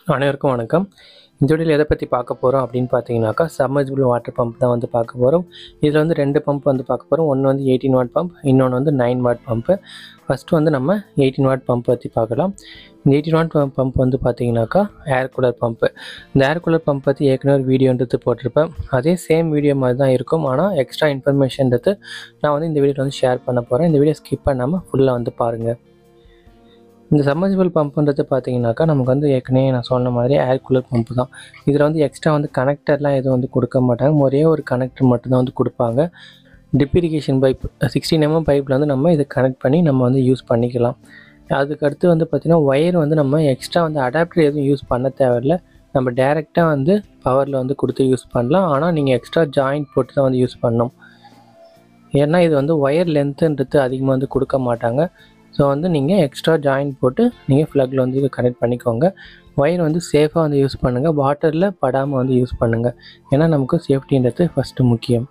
அனைவருக்கும் வணக்கம் இந்த வீடியோவில் எதை பற்றி பார்க்க போகிறோம் அப்படின்னு பார்த்தீங்கன்னாக்கா சம்மர்ஜிபிள் வாட்டர் பம்ப் தான் வந்து பார்க்க போகிறோம் இதில் வந்து ரெண்டு பம்ப் வந்து பார்க்க போகிறோம் ஒன்று வந்து எயிட்டீன் வாட் பம்ப் இன்னொன்று வந்து நைன் வாட் பம்ப்பு ஃபஸ்ட்டு வந்து நம்ம எயிட்டீன் வாட் பம்ப் பற்றி பார்க்கலாம் இந்த எயிட்டீன் வாட் பம்ப் வந்து பார்த்தீங்கன்னாக்கா ஏர் கூலர் பம்ப்பு இந்த ஏர் கூலர் பம்ப் பற்றி ஏற்கனவே ஒரு வீடியோன்றது போட்டிருப்பேன் அதே சேம் வீடியோ மாதிரி தான் இருக்கும் ஆனால் எக்ஸ்ட்ரா இன்ஃபர்மேஷன்றது நான் வந்து இந்த வீடியோவில் வந்து ஷேர் பண்ண போகிறேன் இந்த வீடியோ ஸ்கிப் பண்ணாமல் ஃபுல்லாக வந்து பாருங்கள் இந்த சம்மர்ஜிபிள் பம்புன்றது பார்த்தீங்கன்னாக்கா நமக்கு வந்து ஏற்கனவே நான் சொன்ன மாதிரி ஏர் கூலர் பம்பு தான் இதில் வந்து எக்ஸ்ட்ரா வந்து கனெக்டர்லாம் எதுவும் வந்து கொடுக்க மாட்டாங்க ஒரே ஒரு கனெக்டர் மட்டும்தான் வந்து கொடுப்பாங்க drip irrigation pipe sixteen mm பைப்பில் வந்து நம்ம இதை கனெக்ட் பண்ணி நம்ம வந்து யூஸ் பண்ணிக்கலாம் அதுக்கு அடுத்து வந்து பார்த்திங்கன்னா ஒயர் வந்து நம்ம எக்ஸ்ட்ரா வந்து அடாப்டர் எதுவும் யூஸ் பண்ண தேவையில்ல நம்ம டேரெக்டாக வந்து பவரில் வந்து கொடுத்து யூஸ் பண்ணலாம் ஆனால் நீங்கள் எக்ஸ்ட்ரா ஜாயிண்ட் போட்டு தான் வந்து யூஸ் பண்ணணும் ஏன்னா இது வந்து ஒயர் லென்த்துன்றது அதிகமாக வந்து கொடுக்க மாட்டாங்க ஸோ வந்து நீங்கள் எக்ஸ்ட்ரா ஜாயின் போட்டு நீங்கள் ஃப்ளக்கில் வந்து கனெக்ட் பண்ணிக்கோங்க ஒயர் வந்து சேஃபாக வந்து யூஸ் பண்ணுங்கள் வாட்டரில் படாமல் வந்து யூஸ் பண்ணுங்கள் ஏன்னா நமக்கு சேஃப்டின்றது ஃபஸ்ட்டு முக்கியம்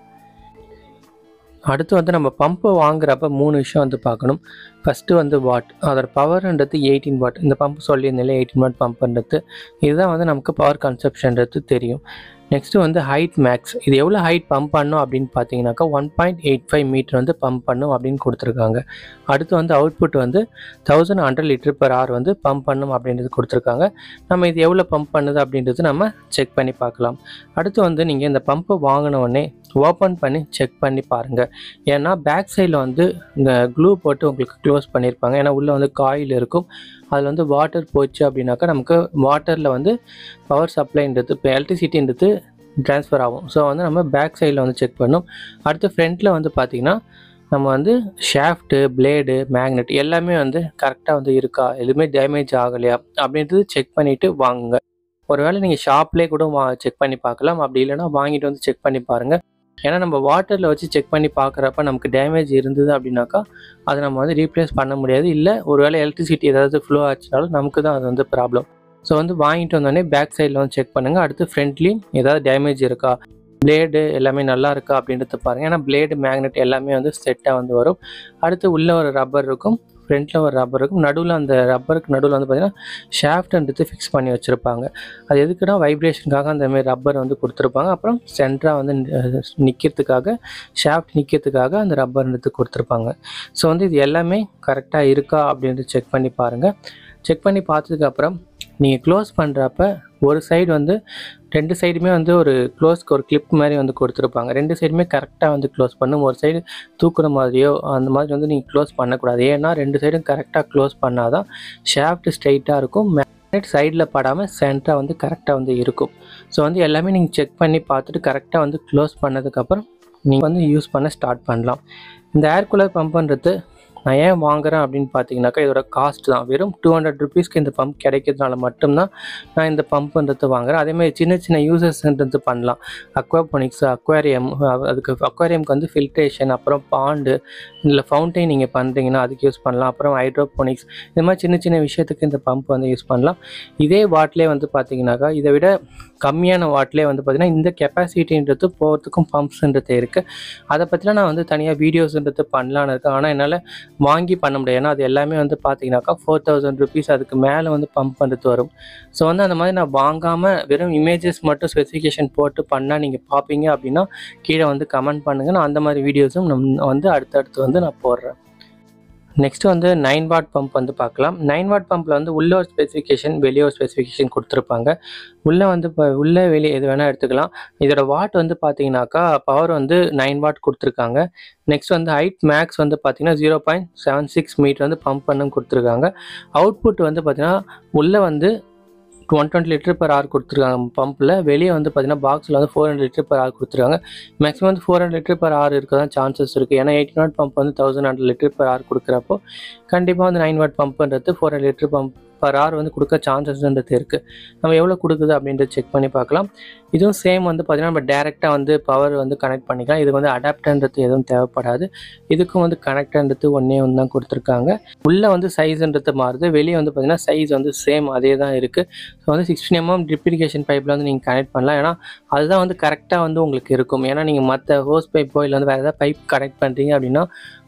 அடுத்து வந்து நம்ம பம்பை வாங்குறப்ப மூணு விஷயம் வந்து பார்க்கணும் ஃபஸ்ட்டு வந்து வாட் அதோட பவர்ன்றது எயிட்டீன் வாட் இந்த பம்ப் சொல்லியிருந்தாலே எயிட்டீன் வாட் பம்புன்றது இதுதான் வந்து நமக்கு பவர் கன்சப்ஷன்றது தெரியும் நெக்ஸ்ட்டு வந்து ஹைட் மேக்ஸ் இது எவ்வளோ ஹைட் பம்ப் பண்ணும் அப்படின்னு பார்த்தீங்கன்னாக்கா one point eight five metre வந்து பம்ப் பண்ணும் அப்படின்னு கொடுத்துருக்காங்க அடுத்து வந்து அவுட்புட் வந்து thousand hundred litre per hour வந்து பம்ப் பண்ணும் அப்படின்றது கொடுத்துருக்காங்க நம்ம இது எவ்வளோ பம்ப் பண்ணுது அப்படின்றது நம்ம செக் பண்ணி பார்க்கலாம் அடுத்து வந்து நீங்கள் இந்த பம்பை வாங்கின உடனே ஓப்பன் பண்ணி செக் பண்ணி பாருங்கள் ஏன்னா பேக் சைடில் வந்து இந்த க்ளூ போட்டு உங்களுக்கு க்ளோஸ் பண்ணியிருப்பாங்க ஏன்னா உள்ளே வந்து காயில் இருக்கும் அதில் வந்து வாட்டர் போச்சு அப்படின்னாக்கா நமக்கு வாட்டரில் வந்து பவர் சப்ளைன்றது இப்போ எலக்ட்ரிசிட்டின்றது ட்ரான்ஸ்ஃபர் ஆகும் ஸோ வந்து நம்ம பேக் சைடில் வந்து செக் பண்ணோம் அடுத்து ஃப்ரண்ட்டில் வந்து பார்த்திங்கன்னா நம்ம வந்து ஷாஃப்ட்டு பிளேடு மேக்னெட் எல்லாமே வந்து கரெக்டாக வந்து இருக்கா எதுவுமே டேமேஜ் ஆகலையா அப்படின்றது செக் பண்ணிவிட்டு வாங்குங்க ஒருவேளை நீங்கள் ஷாப்லேயே கூட வா செக் பண்ணி பார்க்கலாம் அப்படி இல்லைன்னா வாங்கிட்டு வந்து செக் பண்ணி பாருங்கள் ஏன்னா நம்ம வாட்டரில் வச்சு செக் பண்ணி பார்க்குறப்ப நமக்கு டேமேஜ் இருந்தது அப்படின்னாக்கா அதை நம்ம வந்து ரீப்ளேஸ் பண்ண முடியாது இல்லை ஒருவேளை எலக்ட்ரிசிட்டி ஏதாவது ஃப்ளோ ஆச்சுனாலும் நமக்கு தான் அது வந்து ப்ராப்ளம் ஸோ வந்து வாங்கிட்டு வந்தோடனே பேக் சைடில் வந்து செக் பண்ணுங்கள் அடுத்து ஃப்ரண்ட்லேயும் ஏதாவது டேமேஜ் இருக்கா பிளேடு எல்லாமே நல்லா இருக்கா அப்படின்றத பாருங்கள் ஏன்னா பிளேடு மேக்னெட் எல்லாமே வந்து செட்டாக வந்து வரும் அடுத்து உள்ளே ஒரு ரப்பர் இருக்கும் ஃப்ரண்ட்டில் ஒரு ரப்பர் இருக்கும் நடுவில் அந்த ரப்பருக்கு நடுவில் வந்து பார்த்திங்கன்னா ஷாஃப்ட்ன்றது ஃபிக்ஸ் பண்ணி வச்சுருப்பாங்க அது எதுக்குன்னா வைப்ரேஷனுக்காக அந்த மாதிரி ரப்பர் வந்து கொடுத்துருப்பாங்க அப்புறம் சென்டராக வந்து நிற்கிறதுக்காக ஷாஃப்ட் நிற்கிறதுக்காக அந்த ரப்பர்ன்றது கொடுத்துருப்பாங்க ஸோ வந்து இது எல்லாமே கரெக்டாக இருக்கா அப்படின்ட்டு செக் பண்ணி பாருங்கள் செக் பண்ணி பார்த்ததுக்கப்புறம் நீங்கள் க்ளோஸ் பண்ணுறப்ப ஒரு சைடு வந்து ரெண்டு சைடுமே வந்து ஒரு க்ளோஸ்க்கு ஒரு கிளிப் மாதிரி வந்து கொடுத்துருப்பாங்க ரெண்டு சைடுமே கரெக்டாக வந்து க்ளோஸ் பண்ணும் ஒரு சைடு தூக்குற மாதிரியோ அந்த மாதிரி வந்து நீங்கள் க்ளோஸ் பண்ணக்கூடாது ஏன்னா ரெண்டு சைடும் கரெக்டாக க்ளோஸ் பண்ணால் தான் ஷாஃப்ட் ஸ்ட்ரைட்டாக இருக்கும் மேக்னெட் சைடில் படாமல் சென்டராக வந்து கரெக்டாக வந்து இருக்கும் ஸோ வந்து எல்லாமே நீங்கள் செக் பண்ணி பார்த்துட்டு கரெக்டாக வந்து க்ளோஸ் பண்ணதுக்கப்புறம் நீங்கள் வந்து யூஸ் பண்ண ஸ்டார்ட் பண்ணலாம் இந்த ஏர் கூலர் பம்புன்றது நான் ஏன் வாங்குறேன் அப்படின்னு பார்த்தீங்கன்னாக்கா இதோட காஸ்ட் தான் வெறும் டூ ஹண்ட்ரட் ருபீஸ்க்கு இந்த பம்ப் கிடைக்கிறதுனால மட்டும்தான் நான் இந்த பம்புன்றது வாங்குறேன் அதேமாதிரி சின்ன சின்ன யூசர்ஸ்ன்றது பண்ணலாம் அக்வாபோனிக்ஸ் அக்வாரியம் அதுக்கு அக்வாரியம்க்கு வந்து ஃபில்ட்ரேஷன் அப்புறம் பாண்டு இல்லை ஃபவுண்டைன் நீங்கள் பண்ணுறீங்கன்னா அதுக்கு யூஸ் பண்ணலாம் அப்புறம் ஹைட்ரோபோனிக்ஸ் இந்த மாதிரி சின்ன சின்ன விஷயத்துக்கு இந்த பம்ப் வந்து யூஸ் பண்ணலாம் இதே வாட்லேயே வந்து பார்த்தீங்கன்னாக்கா இதை விட கம்மியான வாட்லேயே வந்து பார்த்திங்கன்னா இந்த கெப்பாசிட்டின்றது போகிறதுக்கும் பம்ப்ஸ்ன்றது இருக்குது அதை பற்றிலாம் நான் வந்து தனியாக வீடியோஸ்ன்றது பண்ணலான்னு இருக்கேன் ஆனால் என்னால் வாங்கி பண்ண முடியாது ஏன்னா அது எல்லாமே வந்து பார்த்தீங்கன்னாக்கா ஃபோர் தௌசண்ட் ருபீஸ் அதுக்கு மேலே வந்து பம்ப் பண்ணுறது வரும் ஸோ வந்து அந்த மாதிரி நான் வாங்காமல் வெறும் இமேஜஸ் மட்டும் ஸ்பெசிஃபிகேஷன் போட்டு பண்ணால் நீங்கள் பார்ப்பீங்க அப்படின்னா கீழே வந்து கமெண்ட் பண்ணுங்கள் நான் அந்த மாதிரி வீடியோஸும் நம் வந்து அடுத்தடுத்து வந்து நான் போடுறேன் நெக்ஸ்ட் வந்து நைன் வாட் பம்ப் வந்து பார்க்கலாம் நைன் வாட் பம்பில் வந்து உள்ள ஒரு ஸ்பெசிஃபிகேஷன் வெளியே ஒரு ஸ்பெசிஃபிகேஷன் கொடுத்துருப்பாங்க உள்ளே வந்து இப்போ உள்ளே வெளியே எது வேணால் எடுத்துக்கலாம் இதோட வாட் வந்து பார்த்தீங்கன்னாக்கா பவர் வந்து நைன் வாட் கொடுத்துருக்காங்க நெக்ஸ்ட் வந்து ஹைட் மேக்ஸ் வந்து பார்த்தீங்கன்னா zero point seven six metre வந்து பம்ப் பண்ணும் கொடுத்துருக்காங்க அவுட்புட் வந்து பார்த்தீங்கன்னா உள்ளே வந்து one twenty litre per hour கொடுத்துருக்காங்க பம்பில் வெளியே வந்து பார்த்தீங்கன்னா பாக்ஸில் வந்து four hundred litre per hour கொடுத்துருக்காங்க மேக்ஸிமம் வந்து four hundred litre per hour இருக்க தான் சான்சஸ் இருக்குது ஏன்னா எயிட்டி நாட் பம்ப் வந்து thousand hundred litre per hour கொடுக்குறப்போ கண்டிப்பாக வந்து நைன் வாட் பம்புன்றது four hundred litre pump per hour வந்து கொடுக்க சான்சஸ்ன்றது இருக்குது நம்ம எவ்வளோ கொடுக்குது அப்படின்றத செக் பண்ணி பார்க்கலாம் இதுவும் சேம் வந்து பார்த்திங்கன்னா நம்ம டேரெக்டாக வந்து பவர் வந்து கனெக்ட் பண்ணிக்கலாம் இதுக்கு வந்து அடாப்டர்ன்றது எதுவும் தேவைப்படாது இதுக்கும் வந்து கனெக்டர்ன்றது ஒன்றே ஒன்று தான் கொடுத்துருக்காங்க உள்ளே வந்து சைஸ்ன்றது மாறுது வெளியே வந்து பார்த்திங்கன்னா சைஸ் வந்து சேம் அதே தான் இருக்குது ஸோ வந்து சிக்ஸ்டின் எம்எம் ட்ரிப்ளிகேஷன் பைப்பில் வந்து நீங்கள் கனெக்ட் பண்ணலாம் ஏன்னா அதுதான் வந்து கரெக்டாக வந்து உங்களுக்கு இருக்கும் ஏன்னா நீங்கள் மற்ற ஹோஸ் பைப்போ இல்லை வந்து வேறு ஏதாவது பைப் கனெக்ட் பண்ணுறீங்க அப்படின்னா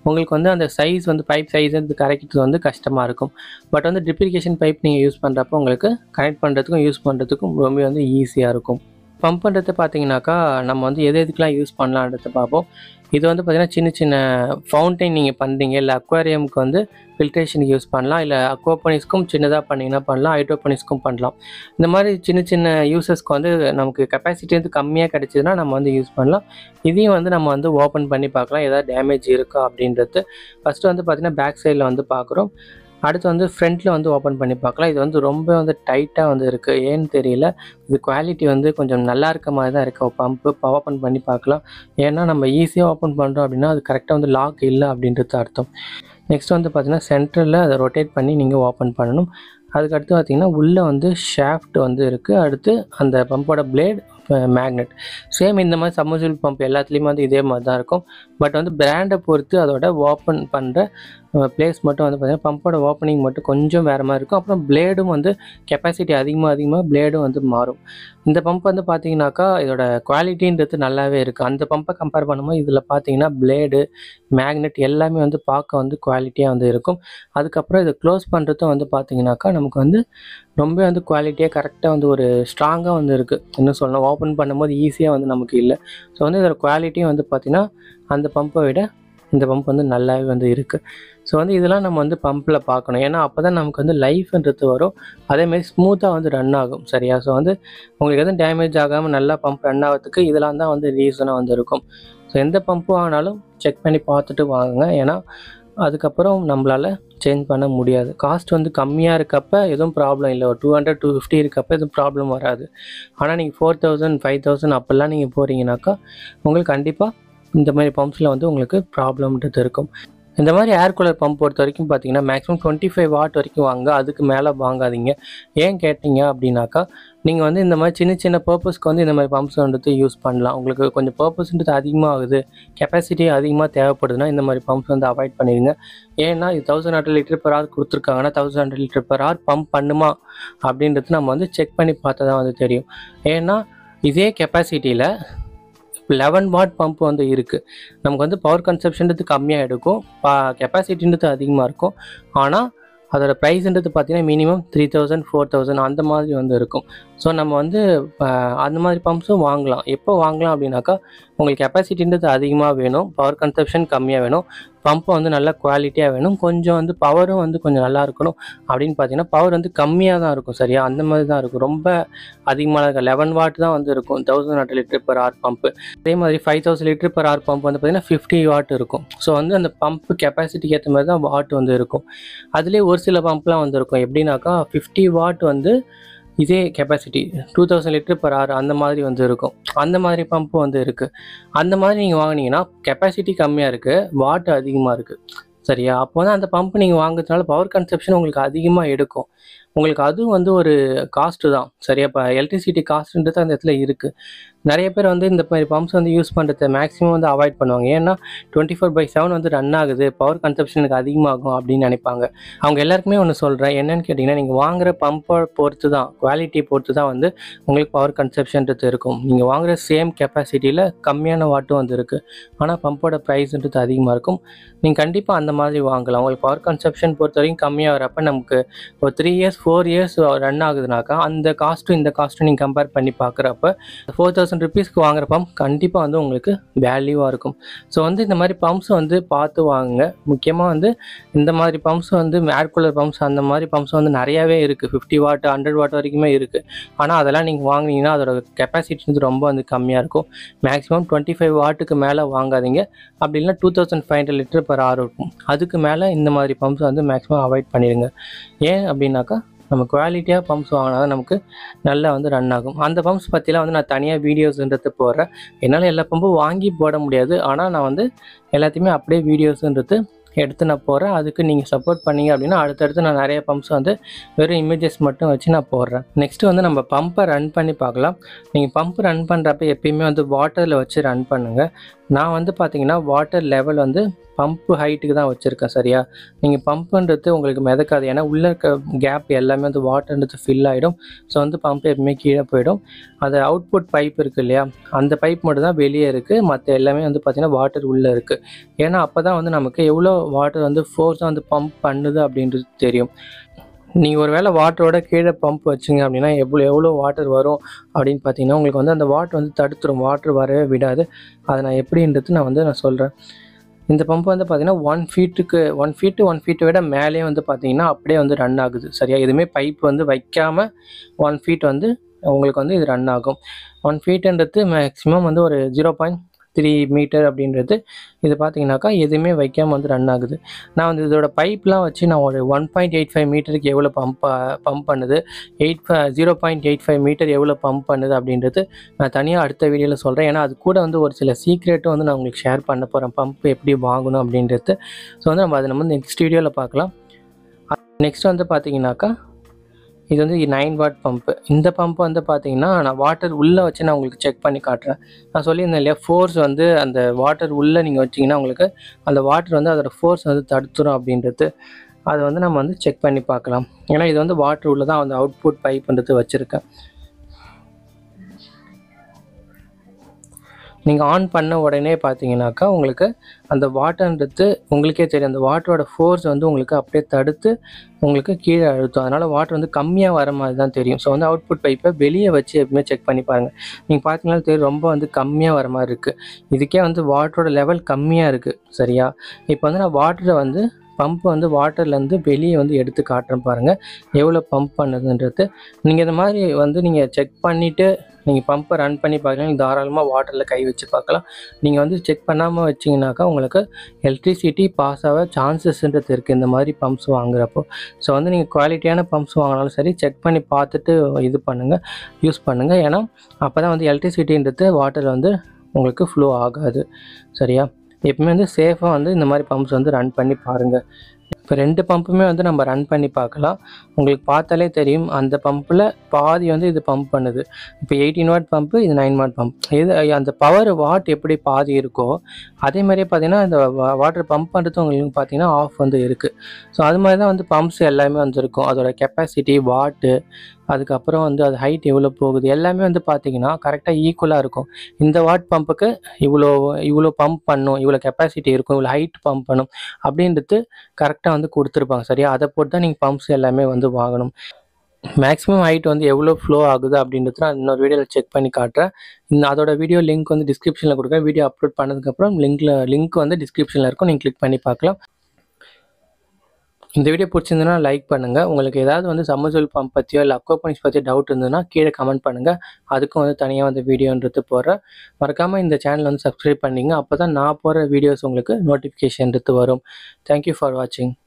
உங்களுக்கு வந்து அந்த சைஸ் வந்து பைப் சைஸ் வந்து கரெக்ட் வந்து கஷ்டமாக இருக்கும் பட் வந்து ட்ரிப்ளிகேஷன் பைப் நீங்கள் யூஸ் பண்ணுறப்போ உங்களுக்கு கனெக்ட் பண்ணுறதுக்கும் யூஸ் பண்ணுறதுக்கும் ரொம்ப வந்து ஈஸியாக இருக்கும் பம்ப் பண்ணுறது பார்த்தீங்கன்னாக்கா நம்ம வந்து எது எதுக்கெலாம் யூஸ் பண்ணலான்றதை பார்ப்போம் இது வந்து பார்த்திங்கன்னா சின்ன சின்ன ஃபவுண்டைன் நீங்கள் பண்ணுறீங்க இல்லை அக்வாரியமுக்கு வந்து ஃபில்ட்ரேஷனுக்கு யூஸ் பண்ணலாம் இல்லை அக்வாபனிஸ்க்கும் சின்னதாக பண்ணிங்கன்னா பண்ணலாம் ஹைட்ரோபனிஸ்க்கும் பண்ணலாம் இந்த மாதிரி சின்ன சின்ன யூசஸ்க்கு வந்து நமக்கு கெப்பாசிட்டி வந்து கம்மியாக கிடைச்சதுன்னா நம்ம வந்து யூஸ் பண்ணலாம் இதையும் வந்து நம்ம வந்து ஓப்பன் பண்ணி பார்க்கலாம் ஏதாவது டேமேஜ் இருக்கா அப்படின்றது ஃபஸ்ட்டு வந்து பார்த்திங்கன்னா பேக் சைடில் வந்து பார்க்குறோம் அடுத்து வந்து ஃப்ரண்ட்டில் வந்து ஓப்பன் பண்ணி பார்க்கலாம் இது வந்து ரொம்ப வந்து டைட்டாக வந்து இருக்குது ஏன்னு தெரியல இது குவாலிட்டி வந்து கொஞ்சம் நல்லா இருக்க மாதிரி தான் இருக்குது பம்பு ஓப்பன் பண்ணி பார்க்கலாம் ஏன்னா நம்ம ஈஸியாக ஓப்பன் பண்ணுறோம் அப்படின்னா அது கரெக்டாக வந்து லாக் இல்லை அப்படின்றது அர்த்தம் நெக்ஸ்ட் வந்து பார்த்திங்கன்னா சென்டரில் அதை ரொட்டேட் பண்ணி நீங்கள் ஓப்பன் பண்ணணும் அதுக்கடுத்து பார்த்திங்கன்னா உள்ளே வந்து ஷாஃப்ட் வந்து இருக்குது அடுத்து அந்த பம்போட பிளேட் மேக்னெட் சேம் இந்த மாதிரி சம்மர்சிபிள் பம்ப் எல்லாத்துலேயுமே வந்து இதே மாதிரி தான் இருக்கும் பட் வந்து பிராண்டை பொறுத்து அதோட ஓப்பன் பண்ணுற பிளேஸ் மட்டும் வந்து பார்த்திங்கன்னா பம்போட ஓப்பனிங் மட்டும் கொஞ்சம் வேறு மாதிரி இருக்கும் அப்புறம் பிளேடும் வந்து கெப்பாசிட்டி அதிகமாக அதிகமாக பிளேடும் வந்து மாறும் இந்த பம்ப் வந்து பார்த்தீங்கன்னாக்கா இதோட குவாலிட்டின்றது நல்லாவே இருக்குது அந்த பம்பை கம்பேர் பண்ணும்போது இதில் பார்த்தீங்கன்னா பிளேடு மேக்னெட் எல்லாமே வந்து பார்க்க வந்து குவாலிட்டியாக வந்து இருக்கும் அதுக்கப்புறம் இதை க்ளோஸ் பண்ணுறதும் வந்து பார்த்தீங்கன்னாக்கா நமக்கு வந்து ரொம்ப வந்து குவாலிட்டியாக கரெக்டாக வந்து ஒரு ஸ்ட்ராங்காக வந்து இருக்குது இன்னும் சொல்லணும் ஓப்பன் பண்ணும்போது ஈஸியாக வந்து நமக்கு இல்லை ஸோ வந்து இதோட குவாலிட்டியும் வந்து பார்த்திங்கன்னா அந்த பம்பை விட இந்த பம்ப் வந்து நல்லாவே வந்து இருக்குது ஸோ வந்து இதெல்லாம் நம்ம வந்து பம்பில் பார்க்கணும் ஏன்னா அப்போ தான் நமக்கு வந்து லைஃப்ன்றது வரும் அதேமாரி ஸ்மூத்தாக வந்து ரன் ஆகும் சரியா ஸோ வந்து உங்களுக்கு எதுவும் டேமேஜ் ஆகாமல் நல்லா பம்ப் ரன் ஆகிறதுக்கு இதெல்லாம் தான் வந்து ரீசனாக வந்து இருக்கும் ஸோ எந்த பம்பு ஆனாலும் செக் பண்ணி பார்த்துட்டு வாங்குங்க ஏன்னா அதுக்கப்புறம் நம்மளால் சேஞ்ச் பண்ண முடியாது காஸ்ட் வந்து கம்மியாக இருக்கப்ப எதுவும் ப்ராப்ளம் இல்லை ஒரு டூ ஹண்ட்ரட் டூ ஃபிஃப்டி இருக்கப்ப எதுவும் ப்ராப்ளம் வராது ஆனால் நீங்கள் ஃபோர் தௌசண்ட் ஃபைவ் தௌசண்ட் அப்போல்லாம் நீங்கள் போகிறீங்கனாக்கா உங்களுக்கு கண்டிப்பாக இந்த மாதிரி பம்ப்ஸில் வந்து உங்களுக்கு ப்ராப்ளம்ன்றது இருக்கும் இந்த மாதிரி ஏர் கூலர் பம்ப் பொறுத்த வரைக்கும் பார்த்தீங்கன்னா மேக்ஸிமம் டுவெண்ட்டி ஃபைவ் வாட் வரைக்கும் வாங்க அதுக்கு மேலே வாங்காதீங்க ஏன் கேட்டீங்க அப்படின்னாக்கா நீங்கள் வந்து இந்த மாதிரி சின்ன சின்ன பர்பஸ்க்கு வந்து இந்த மாதிரி பம்ப்ஸ் வந்துட்டு யூஸ் பண்ணலாம் உங்களுக்கு கொஞ்சம் பர்பஸ்ன்றது அதிகமாகுது கெப்பாசிட்டி அதிகமாக தேவைப்படுதுன்னா இந்த மாதிரி பம்ப்ஸ் வந்து அவாய்ட் பண்ணிடுங்க ஏன்னா இது thousand hundred litre per hour கொடுத்துருக்காங்கன்னா thousand hundred litre per hour pump பண்ணுமா அப்படின்றது நம்ம வந்து செக் பண்ணி பார்த்தா தான் வந்து தெரியும் ஏன்னா இதே கெப்பாசிட்டியில் லெவன் வாட் பம்ப் வந்து இருக்குது நமக்கு வந்து பவர் கன்சப்ஷன்றது கம்மியாக எடுக்கும் பா கெப்பாசிட்டின்றது அதிகமாக இருக்கும் ஆனால் அதோட ப்ரைஸ்ன்றது பார்த்தீங்கன்னா minimum three thousand four thousand அந்த மாதிரி வந்து இருக்கும் ஸோ நம்ம வந்து ஆஹ், அந்த மாதிரி பம்ப்ஸும் வாங்கலாம் எப்போ வாங்கலாம் அப்படின்னாக்கா உங்களுக்கு கெப்பாசிட்டின்றது அதிகமாக வேணும் பவர் கன்சப்ஷன் கம்மியாக வேணும் பம்ப் வந்து நல்ல குவாலிட்டியாக வேணும் கொஞ்சம் வந்து பவரும் வந்து கொஞ்சம் நல்லா இருக்கணும் அப்படின்னு பார்த்தீங்கன்னா பவர் வந்து கம்மியாக தான் இருக்கும் சரியா அந்த மாதிரி தான் இருக்கும் ரொம்ப அதிகமாக இருக்கும் லெவன் வாட் தான் வந்து இருக்கும் thousand hundred litre per hour pump அதே மாதிரி five thousand litre per hour pump வந்து பார்த்தீங்கன்னா ஃபிஃப்டி வாட் இருக்கும் ஸோ வந்து அந்த பம்ப் கெப்பாசிட்டிக்கு ஏற்ற மாதிரி தான் வாட் வந்து இருக்கும் அதுலேயே ஒரு சில பம்ப்லாம் வந்து இருக்கும் எப்படின்னாக்கா ஃபிஃப்டி வாட் வந்து இதே capacity two thousand litre per hour அந்த மாதிரி வந்து இருக்கும் அந்த மாதிரி பம்ப் வந்து இருக்குது அந்த மாதிரி நீங்கள் வாங்குனீங்கன்னா கெப்பாசிட்டி கம்மியாக இருக்குது வாட் அதிகமாக இருக்குது சரியா அப்போ வந்து அந்த பம்ப் நீங்கள் வாங்குறதுனால பவர் கன்சப்ஷன் உங்களுக்கு அதிகமாக எடுக்கும் உங்களுக்கு அதுவும் வந்து ஒரு காஸ்ட்டு தான் சரியா இப்போ எலக்ட்ரிசிட்டி காஸ்ட்டுன்றது அந்த இடத்துல இருக்குது நிறைய பேர் வந்து இந்த மாதிரி பம்ப்ஸ் வந்து யூஸ் பண்ணுறத மேக்ஸிமம் வந்து அவாய்ட் பண்ணுவாங்க ஏன்னா டுவெண்ட்டி ஃபோர் பை செவன் வந்து ரன் ஆகுது பவர் கன்சப்ஷன் எனக்கு அதிகமாகும் அப்படின்னு நினைப்பாங்க அவங்க எல்லாருக்குமே ஒன்று சொல்கிறேன் என்னன்னு கேட்டிங்கன்னா நீங்கள் வாங்குற பம்பை பொறுத்து தான் குவாலிட்டி பொறுத்து தான் வந்து உங்களுக்கு பவர் கன்சப்ஷன்றது இருக்கும் நீங்கள் வாங்குற சேம் கெப்பாசிட்டியில் கம்மியான வாட்டும் வந்து இருக்குது ஆனால் பம்போட ப்ரைஸ்ன்றது அதிகமாக இருக்கும் நீங்கள் கண்டிப்பாக அந்த மாதிரி வாங்கலாம் உங்களுக்கு பவர் கன்சப்ஷன் பொறுத்த வரைக்கும் கம்மியாக வரப்ப நமக்கு ஒரு three years four years run ஆகுதுனாக்கா அந்த காஸ்ட்டும் இந்த காஸ்ட்டும் நீங்கள் கம்பேர் பண்ணி பார்க்குறப்ப ஃபோர் தௌசண்ட் ருபீஸ்க்கு வாங்குற பம்ப் கண்டிப்பாக வந்து உங்களுக்கு வேல்யூவாக இருக்கும் ஸோ வந்து இந்த மாதிரி பம்ப்ஸ் வந்து பார்த்து வாங்குங்க முக்கியமாக வந்து இந்த மாதிரி பம்ப்ஸ் வந்து ஏர் கூலர் பம்ப்ஸ் அந்த மாதிரி பம்ப்ஸ் வந்து நிறையாவே இருக்குது ஃபிஃப்டி வாட் ஹண்ட்ரட் வாட் வரைக்குமே இருக்குது ஆனால் அதெல்லாம் நீங்கள் வாங்குனீங்கன்னா அதோட கெப்பாசிட்டி வந்து ரொம்ப வந்து கம்மியாக இருக்கும் மேக்ஸிமம் டுவெண்ட்டி ஃபைவ் வாட்டுக்கு மேலே வாங்காதீங்க அப்படி இல்லைனா two thousand five hundred litre per hour இருக்கும் அதுக்கு மேலே இந்த மாதிரி பம்ப்ஸ் வந்து மேக்ஸிமம் அவாய்ட் பண்ணிடுங்க ஏன் அப்படின்னாக்கா நம்ம குவாலிட்டியாக பம்ப்ஸ் வாங்கினா தான் நமக்கு நல்லா வந்து ரன் ஆகும் அந்த பம்ப்ஸ் பற்றிலாம் வந்து நான் தனியாக வீடியோஸ்ன்றது போடுறேன் என்னால் எல்லா பம்பும் வாங்கி போட முடியாது ஆனால் நான் வந்து எல்லாத்தையுமே அப்படியே வீடியோஸ்ன்றது எடுத்து நான் போடுறேன் அதுக்கு நீங்கள் சப்போர்ட் பண்ணீங்க அப்படின்னா அடுத்தடுத்து நான் நிறைய பம்ப்ஸ் வந்து வெறும் இமேஜஸ் மட்டும் வச்சு நான் போடுறேன் நெக்ஸ்ட்டு வந்து நம்ம பம்பை ரன் பண்ணி பார்க்கலாம் நீங்கள் பம்ப் ரன் பண்ணுறப்ப எப்பயுமே வந்து வாட்டரில் வச்சு ரன் பண்ணுங்கள் நான் வந்து பார்த்தீங்கன்னா வாட்டர் லெவல் வந்து பம்ப்பு ஹைட்டுக்கு தான் வச்சுருக்கேன் சரியா நீங்கள் பம்புன்றது உங்களுக்கு மிதக்காது ஏன்னா உள்ளே இருக்க கேப் எல்லாமே வந்து வாட்டர்ன்றது ஃபில் ஆகிடும் ஸோ வந்து பம்ப் எப்பவுமே கீழே போயிடும் அது அவுட்புட் பைப் இருக்குது இல்லையா அந்த பைப் மட்டும் தான் வெளியே இருக்குது மற்ற எல்லாமே வந்து பார்த்திங்கன்னா வாட்டர் உள்ளே இருக்குது ஏன்னா அப்போ தான் வந்து நமக்கு எவ்வளோ வாட்டர் வந்து ஃபோர்ஸாக வந்து பம்ப் பண்ணுது அப்படின்றது தெரியும் நீங்கள் ஒரு வேளை வாட்டரோட கீழே பம்ப் வச்சிங்க அப்படின்னா எவ்வளோ எவ்வளோ வாட்டர் வரும் அப்படின்னு பார்த்தீங்கன்னா உங்களுக்கு வந்து அந்த வாட்டர் வந்து தடுத்துரும் வாட்டர் வரவே விடாது அதை நான் எப்படின்றது நான் வந்து நான் சொல்கிறேன் இந்த பம்ப் வந்து பார்த்தீங்கன்னா ஒன் ஃபீட்டுக்கு ஒன் ஃபீட்டு ஒன் ஃபீட்டை விட மேலேயே வந்து பார்த்தீங்கன்னா அப்படியே வந்து ரன் ஆகுது சரியா எதுவுமே பைப் வந்து வைக்காமல் ஒன் ஃபீட் வந்து உங்களுக்கு வந்து இது ரன் ஆகும் ஒன் ஃபீட்டுன்றது மேக்ஸிமம் வந்து ஒரு ஜீரோ பாயிண்ட் த்ரீ மீட்டர் அப்படின்றது இது பார்த்தீங்கன்னாக்கா எதுவுமே வைக்காமல் வந்து ரன் ஆகுது நான் வந்து இதோட பைப்லாம் வச்சு நான் ஒரு ஒன் பாயிண்ட் எயிட் ஃபைவ் மீட்டருக்கு எவ்வளோ பம்ப் பம்ப் பண்ணுது eight zero point eight five metre எவ்வளோ பம்ப் பண்ணுது அப்படின்றது நான் தனியாக அடுத்த வீடியோவில் சொல்கிறேன் ஏன்னா அது கூட வந்து ஒரு சில சீக்ரெட்டும் வந்து நான் உங்களுக்கு ஷேர் பண்ண போகிறேன் பம்ப் எப்படி வாங்கணும் அப்படின்றது ஸோ வந்து நம்ம அதை நம்ம நெக்ஸ்ட் வீடியோவில் பார்க்கலாம் நெக்ஸ்ட் வந்து பார்த்தீங்கன்னாக்கா இது வந்து நைன் வாட் பம்ப்பு இந்த பம்ப் வந்து பார்த்தீங்கன்னா நான் வாட்டர் உள்ளே வச்சு நான் உங்களுக்கு செக் பண்ணி காட்டுறேன் நான் சொல்லியிருந்தேன் இல்லையா ஃபோர்ஸ் வந்து அந்த வாட்டர் உள்ளே நீங்கள் வச்சிங்கன்னா உங்களுக்கு அந்த வாட்டர் வந்து அதோட ஃபோர்ஸ் வந்து தடுத்துரும் அப்படின்றது அதை வந்து நம்ம வந்து செக் பண்ணி பார்க்கலாம் ஏன்னா இது வந்து வாட்டர் உள்ள தான் அந்த அவுட்புட் பைப்ன்றது வச்சுருக்கேன் நீங்கள் ஆன் பண்ண உடனே பார்த்தீங்கன்னாக்கா உங்களுக்கு அந்த வாட்டர்ன்றது உங்களுக்கே தெரியும் அந்த வாட்டரோட ஃபோர்ஸ் வந்து உங்களுக்கு அப்படியே தடுத்து உங்களுக்கு கீழே அழுத்தும் அதனால் வாட்டர் வந்து கம்மியாக வர மாதிரி தான் தெரியும் ஸோ வந்து அவுட்புட் பைப்பை வெளியே வச்சு எப்பவுமே செக் பண்ணி பாருங்கள் நீங்கள் பார்த்தீங்கன்னா தெரியும் ரொம்ப வந்து கம்மியாக வர மாதிரி இருக்குது இதுக்கே வந்து வாட்டரோட லெவல் கம்மியாக இருக்குது சரியா இப்போ வந்து நான் வாட்டரை வந்து பம்ப் வந்து வாட்டர்லேருந்து வெளியே வந்து எடுத்து காட்டுறேன் பாருங்கள் எவ்வளோ பம்ப் பண்ணுதுன்றது நீங்கள் இந்த மாதிரி வந்து நீங்கள் செக் பண்ணிவிட்டு நீங்கள் பம்பை ரன் பண்ணி பார்க்கலாம் நீங்கள் தாராளமாக வாட்டரில் கை வச்சு பார்க்கலாம் நீங்கள் வந்து செக் பண்ணாமல் வச்சிங்கனாக்கா உங்களுக்கு எலக்ட்ரிசிட்டி பாஸ் ஆக சான்சஸ்ன்றது இருக்குது இந்த மாதிரி பம்ப்ஸ் வாங்குறப்போ ஸோ வந்து நீங்கள் குவாலிட்டியான பம்ப்ஸ் வாங்கினாலும் சரி செக் பண்ணி பார்த்துட்டு இது பண்ணுங்கள் யூஸ் பண்ணுங்கள் ஏன்னா அப்போ தான் வந்து எலக்ட்ரிசிட்டின்றது வாட்டரில் வந்து உங்களுக்கு ஃப்ளோ ஆகாது சரியா எப்பவுமே வந்து சேஃபாக வந்து இந்த மாதிரி பம்ப்ஸ் வந்து ரன் பண்ணி பாருங்கள் இப்போ ரெண்டு பம்புமே வந்து நம்ம ரன் பண்ணி பார்க்கலாம் உங்களுக்கு பார்த்தாலே தெரியும் அந்த பம்பில் பாதி வந்து இது பம்ப் பண்ணுது இப்போ எயிட்டீன் வாட் பம்பு இது நைன் வாட் பம்ப் இது அந்த பவர் வாட் எப்படி பாதி இருக்கோ அதே மாதிரியே பார்த்தீங்கன்னா இந்த வாட்டர் பம்ப் பண்ணுறது உங்களுக்கு பார்த்தீங்கன்னா ஆஃப் வந்து இருக்குது ஸோ அது மாதிரி தான் வந்து பம்ப்ஸ் எல்லாமே வந்து இருக்கும் அதோட கெப்பாசிட்டி வாட்டு அதுக்கப்புறம் வந்து அது ஹைட் எவ்வளோ போகுது எல்லாமே வந்து பார்த்தீங்கன்னா கரெக்டாக ஈக்குவலாக இருக்கும் இந்த வாட் பம்புக்கு இவ்வளோ இவ்வளோ பம்ப் பண்ணும் இவ்வளோ கெப்பாசிட்டி இருக்கும் இவ்வளோ ஹைட் பம்ப் பண்ணும் அப்படின்றது கரெக்டாக வந்து கொடுத்துருப்பாங்க சரியா அதை போட்டு தான் நீங்கள் பம்ப்ஸ் எல்லாமே வந்து வாங்கணும் மேக்ஸிமம் ஹைட் வந்து எவ்வளோ ஃப்ளோ ஆகுது அப்படின்றது நான் இன்னொரு வீடியோவில் செக் பண்ணி காட்டுறேன் இந்த அதோட வீடியோ லிங்க் வந்து டிஸ்கிரிப்ஷனில் கொடுக்குறேன் வீடியோ அப்லோட் பண்ணதுக்கப்புறம் லிங்க்கில் லிங்க் வந்து டிஸ்கிரிப்ஷனில் இருக்கும் நீங்கள் கிளிக் பண்ணி பார்க்கலாம் இந்த வீடியோ பிடிச்சிருந்ததுன்னா லைக் பண்ணுங்கள் உங்களுக்கு ஏதாவது வந்து சம்மர்சல் பம்ப் பற்றியோ இல்லை அக்வாபானிக்ஸ் பற்றியோ டவுட் இருந்ததுன்னா கீழே கமெண்ட் பண்ணுங்கள் அதுக்கும் வந்து தனியாக வந்து வீடியோன்றது போடுறேன் மறக்காமல் இந்த சேனல் வந்து சப்ஸ்கிரைப் பண்ணிங்க அப்போ தான் நான் போகிற வீடியோஸ் உங்களுக்கு நோட்டிஃபிகேஷன்றது வரும் தேங்க்யூ ஃபார் வாட்சிங்